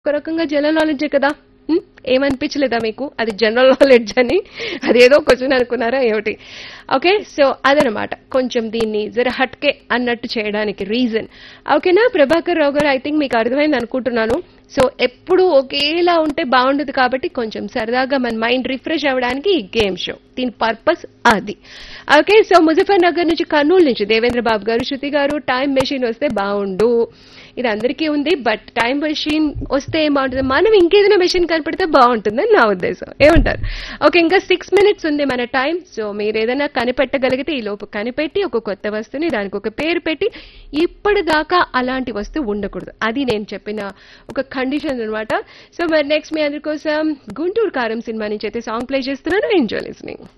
ఒక రకంగా జనరల్ నాలెడ్జే కదా ఉమ్, ఏమనిపించలేదా మీకు అది జనరల్ నాలెడ్జ్ అని అదేదో క్వశ్చన్ అనుకున్నారా ఏమిటి ఓకే సో అదనమాట కొంచెం దీన్ని జర హట్కే అన్నట్టు చేయడానికి రీజన్ ఓకేనా ప్రభాకర్ రావు గారు ఐ థింక్ మీకు అర్థమైంది అనుకుంటున్నాను సో ఎప్పుడు ఒకేలా ఉంటే బాగుండదు కాబట్టి కొంచెం సరదాగా మన మైండ్ రిఫ్రెష్ అవ్వడానికి ఈ గేమ్ షో దీని పర్పస్ అది ఓకే సో ముజఫర్ నగర్ నుంచి కర్నూలు నుంచి దేవేంద్ర బాబు గారు శృతి గారు టైం మెషిన్ వస్తే బాగుండు ఇది అందరికీ ఉంది బట్ టైం మెషిన్ వస్తే ఏం బాగుంటుంది మనం ఇంకేదైనా మెషిన్ కనపడితే బాగుంటుందని నా ఉద్దేశం ఏమంటారు ఓకే ఇంకా సిక్స్ మినిట్స్ ఉంది మన టైం సో మీరు ఏదైనా కనిపెట్టగలిగితే ఈ లోపు కనిపెట్టి ఒక కొత్త వస్తువుని దానికి ఒక పేరు పెట్టి ఇప్పటిదాకా అలాంటి వస్తువు ఉండకూడదు అది నేను చెప్పిన ఒక కండిషన్ అన్నమాట సో మరి నెక్స్ట్ మీ అందరి కోసం గుంటూరు కారం సినిమా నుంచి అయితే సాంగ్ ప్లే చేస్తున్నాను ఎంజాయ్ లిస్నింగ్